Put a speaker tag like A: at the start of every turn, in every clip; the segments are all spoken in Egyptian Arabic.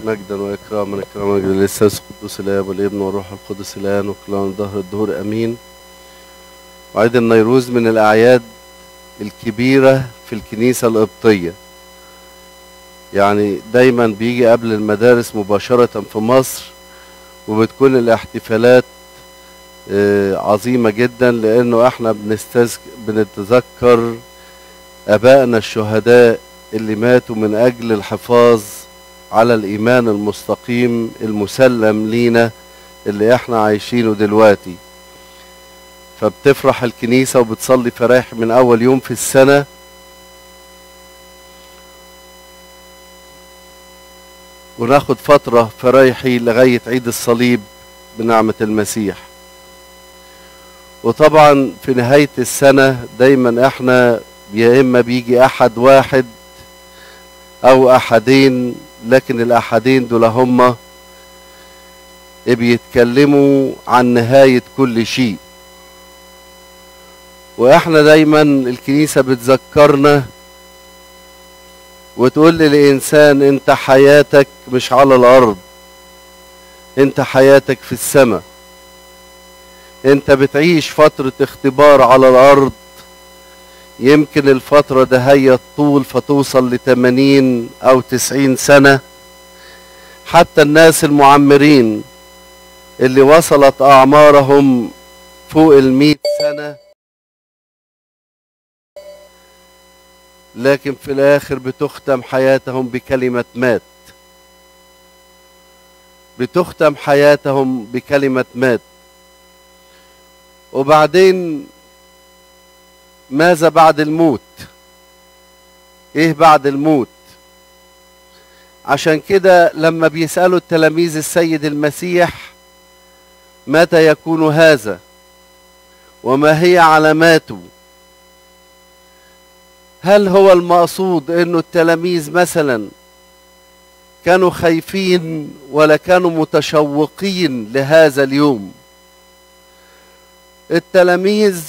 A: مجدا واكراما اكراما مجدا للثالث القدوس الاب والابن والروح القدس الان وكلنا ظهر الدهور امين وعيد النيروز من الاعياد الكبيره في الكنيسه القبطيه يعني دايما بيجي قبل المدارس مباشره في مصر وبتكون الاحتفالات آه، عظيمه جدا لانه احنا بنستذك... بنتذكر ابائنا الشهداء اللي ماتوا من اجل الحفاظ على الايمان المستقيم المسلم لينا اللي احنا عايشينه دلوقتي فبتفرح الكنيسة وبتصلي فرايح من اول يوم في السنة وناخد فترة فرايحي لغاية عيد الصليب بنعمة المسيح وطبعا في نهاية السنة دايما احنا يا اما بيجي احد واحد او احدين لكن الاحدين دول هما بيتكلموا عن نهاية كل شيء واحنا دايما الكنيسة بتذكرنا وتقول للإنسان انت حياتك مش على الأرض انت حياتك في السماء انت بتعيش فترة اختبار على الأرض يمكن الفترة ده هي طول فتوصل لتمانين أو تسعين سنة حتى الناس المعمرين اللي وصلت أعمارهم فوق المئة سنة لكن في الآخر بتختم حياتهم بكلمة مات بتختم حياتهم بكلمة مات وبعدين ماذا بعد الموت ايه بعد الموت عشان كده لما بيسألوا التلاميذ السيد المسيح متى يكون هذا وما هي علاماته هل هو المقصود انه التلاميذ مثلا كانوا خايفين ولا كانوا متشوقين لهذا اليوم التلاميذ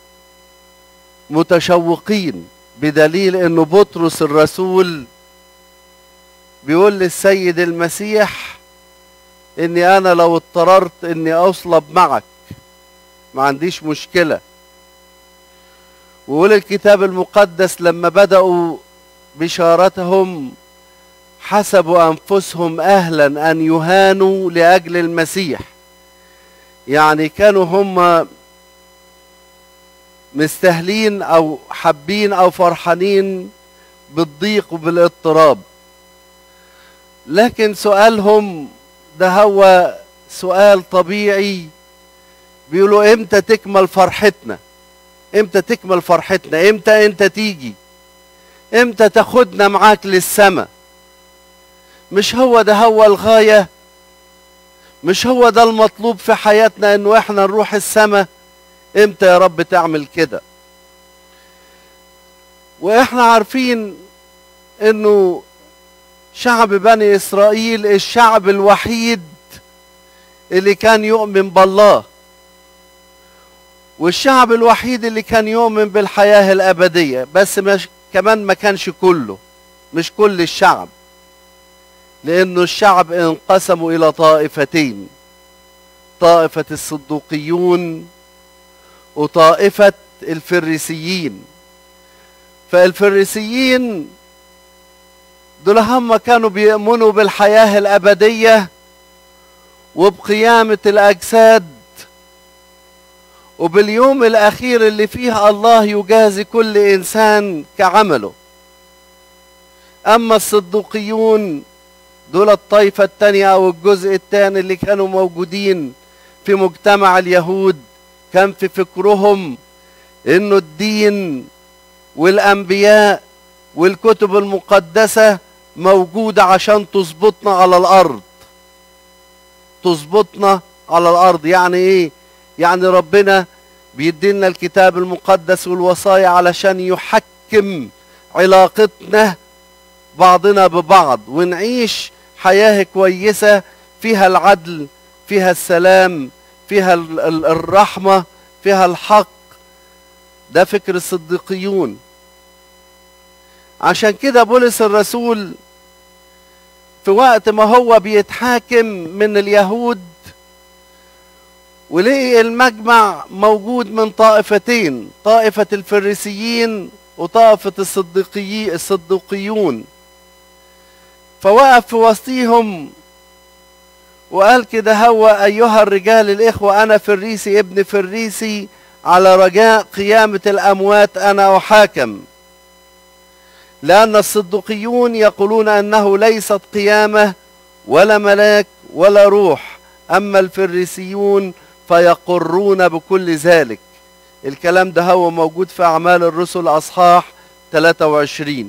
A: متشوقين بدليل انه بطرس الرسول بيقول للسيد المسيح اني انا لو اضطررت اني اصلب معك ما عنديش مشكلة ويقول الكتاب المقدس لما بدأوا بشارتهم حسبوا انفسهم اهلا ان يهانوا لاجل المسيح يعني كانوا هم مستهلين او حابين او فرحانين بالضيق وبالاضطراب لكن سؤالهم ده هو سؤال طبيعي بيقولوا امتى تكمل فرحتنا امتى تكمل فرحتنا امتى انت تيجي امتى تاخدنا معاك للسماء مش هو ده هو الغاية مش هو ده المطلوب في حياتنا انه احنا نروح السماء امتى يا رب تعمل كده واحنا عارفين انه شعب بني اسرائيل الشعب الوحيد اللي كان يؤمن بالله والشعب الوحيد اللي كان يؤمن بالحياة الأبدية بس مش كمان ما كانش كله مش كل الشعب لأنه الشعب انقسموا إلى طائفتين طائفة الصدوقيون وطائفة الفريسيين فالفريسيين دول هم كانوا بيؤمنوا بالحياة الأبدية وبقيامة الأجساد وباليوم الأخير اللي فيه الله يجازي كل إنسان كعمله أما الصدوقيون دول الطائفة التانية أو الجزء الثاني اللي كانوا موجودين في مجتمع اليهود كان في فكرهم انه الدين والانبياء والكتب المقدسة موجودة عشان تظبطنا على الارض تظبطنا على الارض يعني ايه يعني ربنا بيدينا الكتاب المقدس والوصايا علشان يحكم علاقتنا بعضنا ببعض ونعيش حياة كويسة فيها العدل فيها السلام فيها الرحمة فيها الحق ده فكر الصديقيون عشان كده بولس الرسول في وقت ما هو بيتحاكم من اليهود ولقي المجمع موجود من طائفتين طائفة الفريسيين وطائفة الصديقي الصديقيون فوقف في وسطيهم وقال كده هو أيها الرجال الإخوة أنا فريسي ابن فريسي على رجاء قيامة الأموات أنا أحاكم لأن الصدقيون يقولون أنه ليست قيامة ولا ملاك ولا روح أما الفريسيون فيقرون بكل ذلك الكلام ده هو موجود في أعمال الرسل أصحاح 23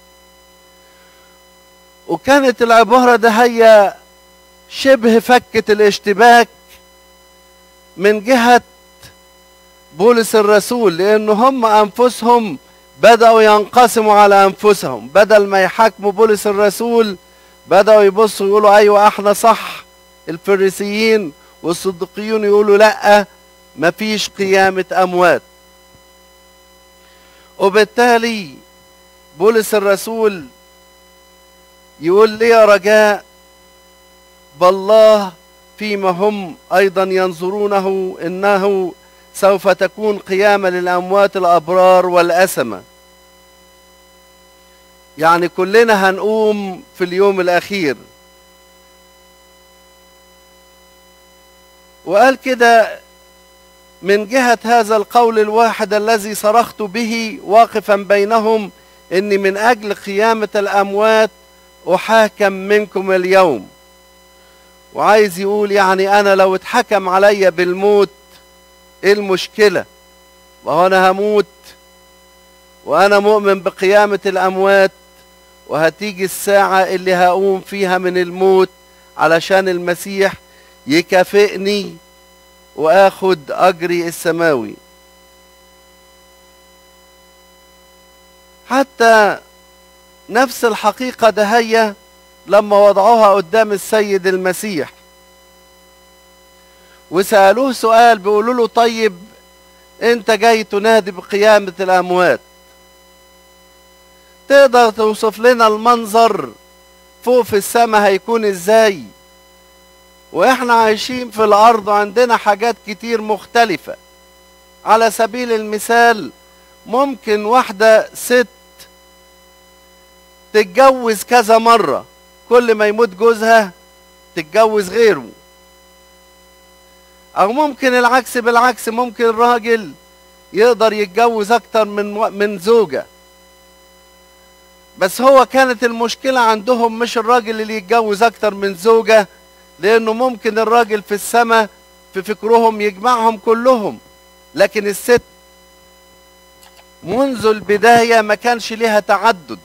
A: وكانت العبارة ده هي شبه فكة الاشتباك من جهة بولس الرسول لأن هم أنفسهم بدأوا ينقسموا على أنفسهم بدل ما يحاكموا بولس الرسول بدأوا يبصوا يقولوا أيوة احنا صح الفريسيين والصديقيون يقولوا لأ مفيش قيامة أموات وبالتالي بولس الرسول يقول لي رجاء بالله فيما هم أيضا ينظرونه إنه سوف تكون قيامة للأموات الأبرار والأسمة يعني كلنا هنقوم في اليوم الأخير وقال كده من جهة هذا القول الواحد الذي صرخت به واقفا بينهم إني من أجل قيامة الأموات أحاكم منكم اليوم وعايز يقول يعني أنا لو اتحكم عليا بالموت إيه المشكلة وهو أنا هموت وأنا مؤمن بقيامة الأموات وهتيجي الساعة اللي هقوم فيها من الموت علشان المسيح يكافئني واخد اجري السماوي حتى نفس الحقيقة دهية لما وضعوها قدام السيد المسيح وسألوه سؤال بيقولوا له طيب انت جاي تنادي بقيامة الاموات تقدر توصف لنا المنظر فوق في السماء هيكون ازاي واحنا عايشين في الارض وعندنا حاجات كتير مختلفة على سبيل المثال ممكن واحدة ست تتجوز كذا مرة كل ما يموت جوزها تتجوز غيره او ممكن العكس بالعكس ممكن الراجل يقدر يتجوز اكتر من من زوجة بس هو كانت المشكلة عندهم مش الراجل اللي يتجوز اكتر من زوجة لانه ممكن الراجل في السماء في فكرهم يجمعهم كلهم لكن الست منذ البداية ما كانش ليها تعدد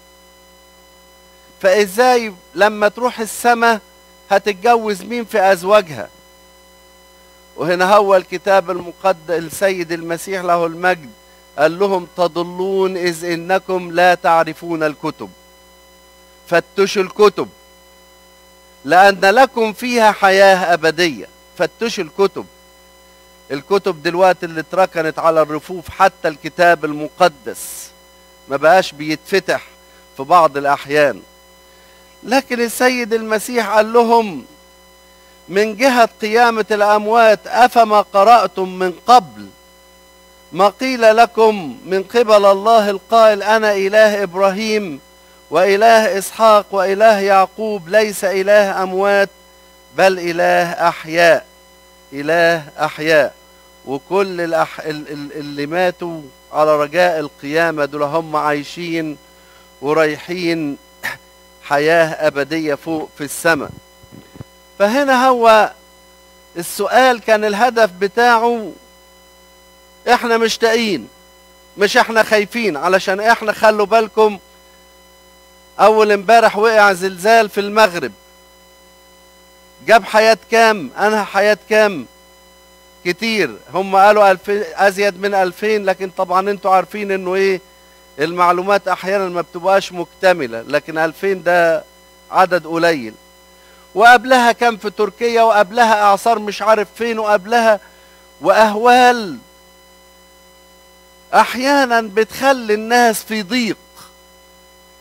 A: فازاي لما تروح السماء هتتجوز مين في ازواجها وهنا هو الكتاب المقدس السيد المسيح له المجد قال لهم تضلون اذ انكم لا تعرفون الكتب فتشوا الكتب لأن لكم فيها حياة أبدية فتشوا الكتب الكتب دلوقتي اللي اتركنت على الرفوف حتى الكتاب المقدس ما بقاش بيتفتح في بعض الأحيان لكن السيد المسيح قال لهم من جهة قيامة الأموات أفما قرأتم من قبل ما قيل لكم من قبل الله القائل أنا إله إبراهيم وإله إسحاق وإله يعقوب ليس إله أموات بل إله أحياء إله أحياء وكل الأح... اللي ماتوا على رجاء القيامة دول هم عايشين ورايحين حياة أبدية فوق في السماء فهنا هو السؤال كان الهدف بتاعه احنا مشتاقين مش احنا خايفين علشان احنا خلوا بالكم اول امبارح وقع زلزال في المغرب جاب حياة كام انهى حياة كام كتير هم قالوا ألفين ازيد من ألفين لكن طبعا انتوا عارفين انه ايه المعلومات احيانا ما بتبقاش مكتملة لكن ألفين ده عدد قليل وقبلها كان في تركيا وقبلها اعصار مش عارف فين وقبلها واهوال احيانا بتخلي الناس في ضيق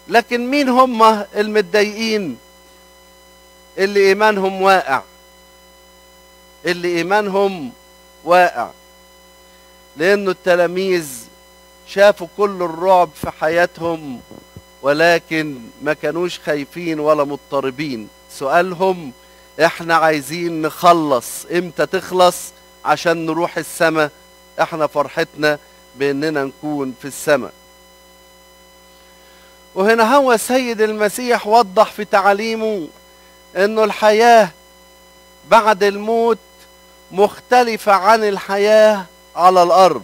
A: لكن مين هم المتضايقين اللي ايمانهم واقع اللي ايمانهم واقع لانه التلاميذ شافوا كل الرعب في حياتهم ولكن ما كانوش خايفين ولا مضطربين سؤالهم احنا عايزين نخلص امتى تخلص عشان نروح السماء احنا فرحتنا باننا نكون في السماء وهنا هو السيد المسيح وضح في تعاليمه انه الحياة بعد الموت مختلفة عن الحياة على الارض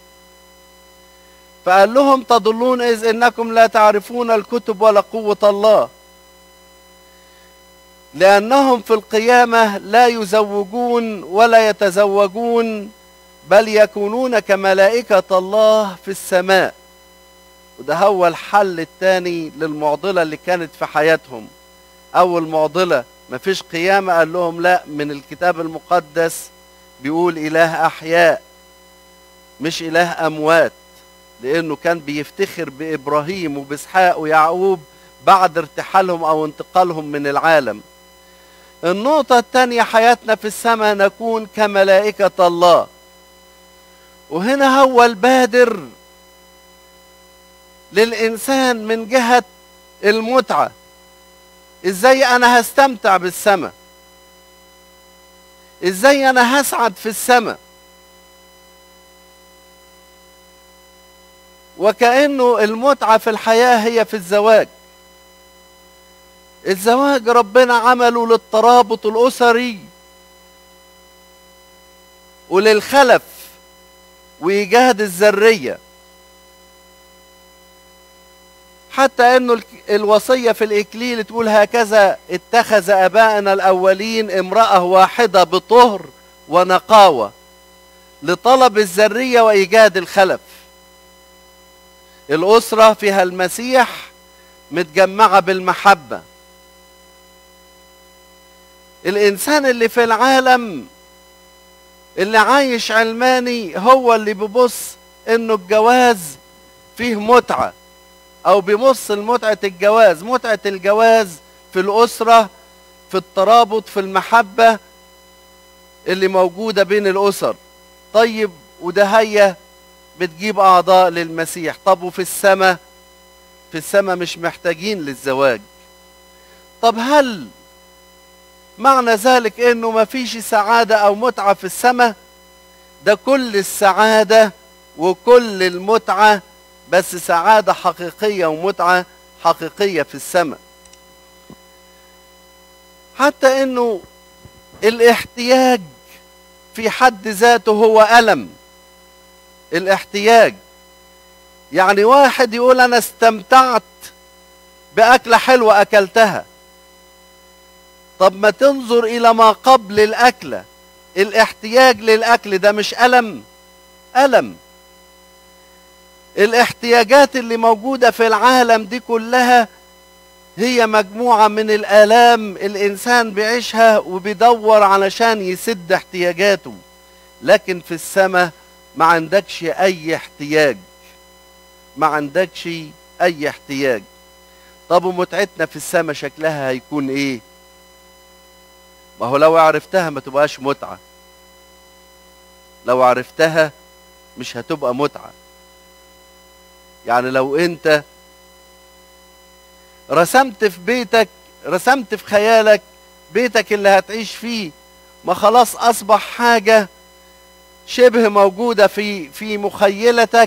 A: فقال لهم تضلون اذ انكم لا تعرفون الكتب ولا قوة الله لانهم في القيامة لا يزوجون ولا يتزوجون بل يكونون كملائكة الله في السماء وده هو الحل الثاني للمعضلة اللي كانت في حياتهم أول معضلة مفيش قيامة قال لهم لا من الكتاب المقدس بيقول إله أحياء مش إله أموات لأنه كان بيفتخر بإبراهيم وبإسحاق ويعقوب بعد ارتحالهم أو انتقالهم من العالم النقطة الثانية حياتنا في السماء نكون كملائكة الله وهنا هو البادر للإنسان من جهة المتعة إزاي أنا هستمتع بالسماء إزاي أنا هسعد في السماء وكأنه المتعة في الحياة هي في الزواج الزواج ربنا عمله للترابط الأسري وللخلف وإيجاد الذرية حتى انه الوصيه في الاكليل تقول هكذا اتخذ اباءنا الاولين امراه واحده بطهر ونقاوه لطلب الذريه وايجاد الخلف الاسره فيها المسيح متجمعه بالمحبه الانسان اللي في العالم اللي عايش علماني هو اللي بيبص انه الجواز فيه متعه او بيبص لمتعه الجواز متعه الجواز في الاسره في الترابط في المحبه اللي موجوده بين الاسر طيب وده هي بتجيب اعضاء للمسيح طب وفي السماء في السماء مش محتاجين للزواج طب هل معنى ذلك انه ما فيش سعادة او متعة في السماء ده كل السعادة وكل المتعة بس سعادة حقيقية ومتعة حقيقية في السماء حتى انه الاحتياج في حد ذاته هو ألم الاحتياج يعني واحد يقول انا استمتعت بأكلة حلوة أكلتها طب ما تنظر إلى ما قبل الأكلة الاحتياج للأكل ده مش ألم ألم الاحتياجات اللي موجودة في العالم دي كلها هي مجموعة من الآلام الإنسان بيعيشها وبيدور علشان يسد احتياجاته لكن في السماء ما عندكش أي احتياج ما عندكش أي احتياج طب ومتعتنا في السماء شكلها هيكون إيه؟ ما هو لو عرفتها ما تبقاش متعة لو عرفتها مش هتبقى متعة يعني لو انت رسمت في بيتك رسمت في خيالك بيتك اللي هتعيش فيه ما خلاص اصبح حاجة شبه موجودة في في مخيلتك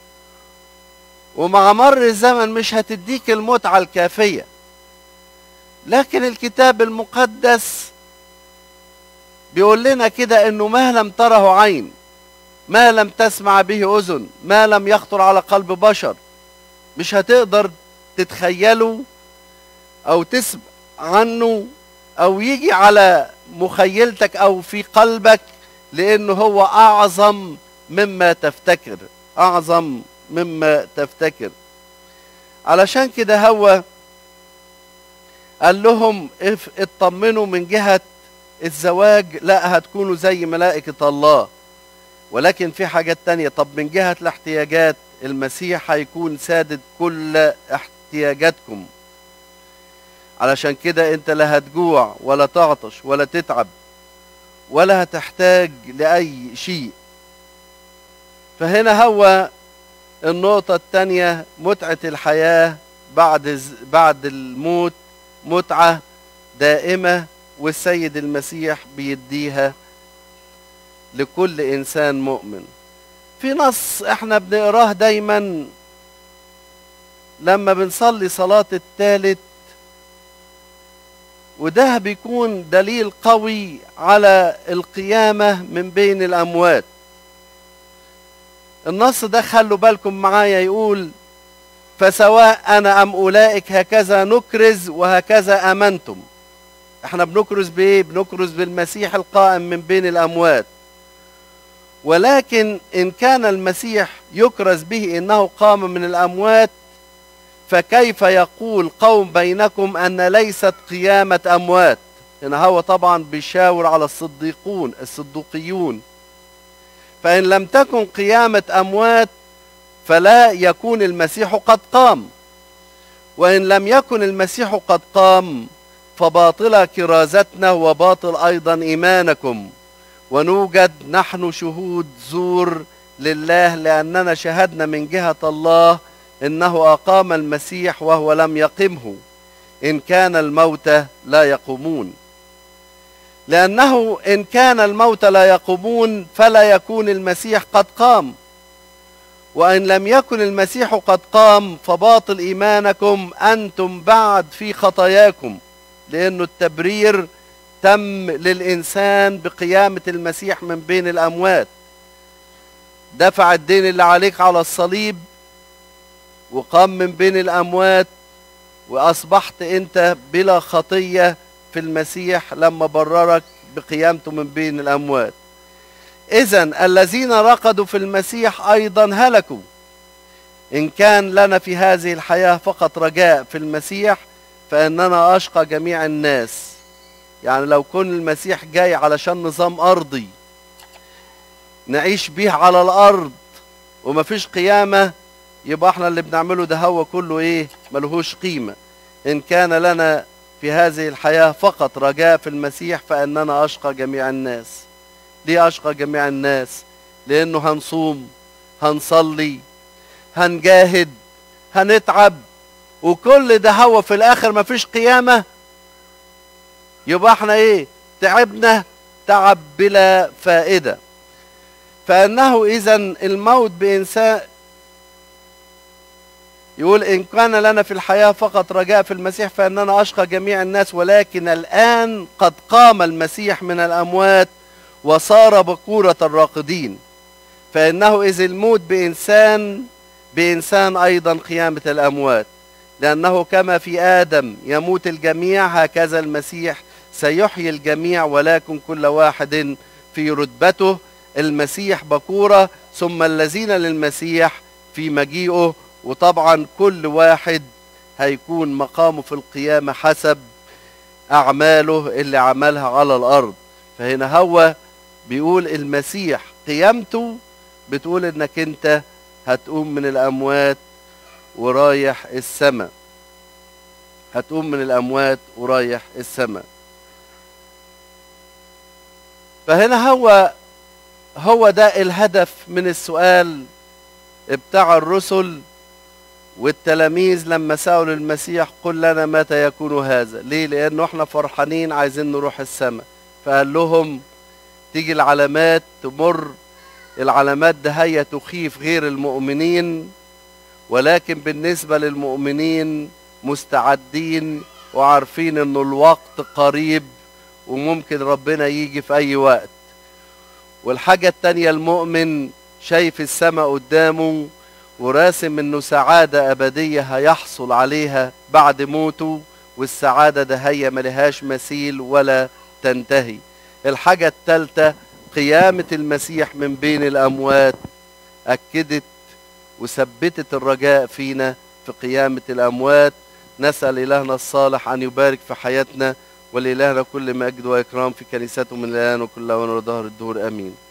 A: ومع مر الزمن مش هتديك المتعة الكافية لكن الكتاب المقدس بيقول لنا كده انه ما لم تره عين ما لم تسمع به اذن ما لم يخطر على قلب بشر مش هتقدر تتخيله او تسمع عنه او يجي على مخيلتك او في قلبك لانه هو اعظم مما تفتكر اعظم مما تفتكر علشان كده هو قال لهم اطمنوا من جهه الزواج لا هتكونوا زي ملائكة الله ولكن في حاجات تانية طب من جهة الاحتياجات المسيح هيكون سادد كل احتياجاتكم علشان كده انت لا هتجوع ولا تعطش ولا تتعب ولا هتحتاج لأي شيء فهنا هو النقطة الثانية متعة الحياة بعد بعد الموت متعة دائمة والسيد المسيح بيديها لكل إنسان مؤمن في نص احنا بنقراه دايما لما بنصلي صلاة الثالث وده بيكون دليل قوي على القيامة من بين الأموات النص ده خلوا بالكم معايا يقول فسواء أنا أم أولئك هكذا نكرز وهكذا آمنتم احنا بنكرز بإيه؟ بنكرز بالمسيح القائم من بين الأموات ولكن إن كان المسيح يكرز به إنه قام من الأموات فكيف يقول قوم بينكم أن ليست قيامة أموات هنا هو طبعا بيشاور على الصديقون الصدوقيون فإن لم تكن قيامة أموات فلا يكون المسيح قد قام وإن لم يكن المسيح قد قام فباطلة كرازتنا وباطل أيضا إيمانكم ونوجد نحن شهود زور لله لأننا شهدنا من جهة الله إنه أقام المسيح وهو لم يقمه إن كان الموتى لا يقومون لأنه إن كان الموتى لا يقومون فلا يكون المسيح قد قام وإن لم يكن المسيح قد قام فباطل إيمانكم أنتم بعد في خطاياكم لأنه التبرير تم للإنسان بقيامة المسيح من بين الأموات دفع الدين اللي عليك على الصليب وقام من بين الأموات وأصبحت أنت بلا خطية في المسيح لما بررك بقيامته من بين الأموات إذا الذين رقدوا في المسيح أيضا هلكوا إن كان لنا في هذه الحياة فقط رجاء في المسيح فإننا أشقى جميع الناس يعني لو كن المسيح جاي علشان نظام أرضي نعيش بيه على الأرض ومفيش قيامة يبقى احنا اللي بنعمله ده هو كله ايه ملهوش قيمة إن كان لنا في هذه الحياة فقط رجاء في المسيح فإننا أشقى جميع الناس ليه أشقى جميع الناس لأنه هنصوم هنصلي هنجاهد هنتعب وكل ده هو في الآخر مفيش قيامة يبقى احنا ايه تعبنا تعب بلا فائدة فأنه إذا الموت بإنسان يقول إن كان لنا في الحياة فقط رجاء في المسيح فإننا أشقى جميع الناس ولكن الآن قد قام المسيح من الأموات وصار بكورة الراقدين فإنه إذ الموت بإنسان بإنسان أيضا قيامة الأموات لأنه كما في آدم يموت الجميع هكذا المسيح سيحيي الجميع ولكن كل واحد في رتبته المسيح بكورة ثم الذين للمسيح في مجيئه وطبعا كل واحد هيكون مقامه في القيامة حسب أعماله اللي عملها على الأرض فهنا هو بيقول المسيح قيامته بتقول انك انت هتقوم من الأموات ورايح السماء هتقوم من الأموات ورايح السماء فهنا هو هو ده الهدف من السؤال بتاع الرسل والتلاميذ لما سألوا المسيح قل لنا متى يكون هذا ليه لأنه احنا فرحانين عايزين نروح السماء فقال لهم تيجي العلامات تمر العلامات ده هي تخيف غير المؤمنين ولكن بالنسبة للمؤمنين مستعدين وعارفين انه الوقت قريب وممكن ربنا يجي في اي وقت والحاجة التانية المؤمن شايف السماء قدامه وراسم انه سعادة ابدية هيحصل عليها بعد موته والسعادة ده هي ملهاش مثيل ولا تنتهي الحاجة التالتة قيامة المسيح من بين الأموات أكدت وثبتت الرجاء فينا في قيامة الأموات نسأل إلهنا الصالح أن يبارك في حياتنا ولإلهنا كل مجد وإكرام في كنيسته من الآن وكل وان ودهر الدهور آمين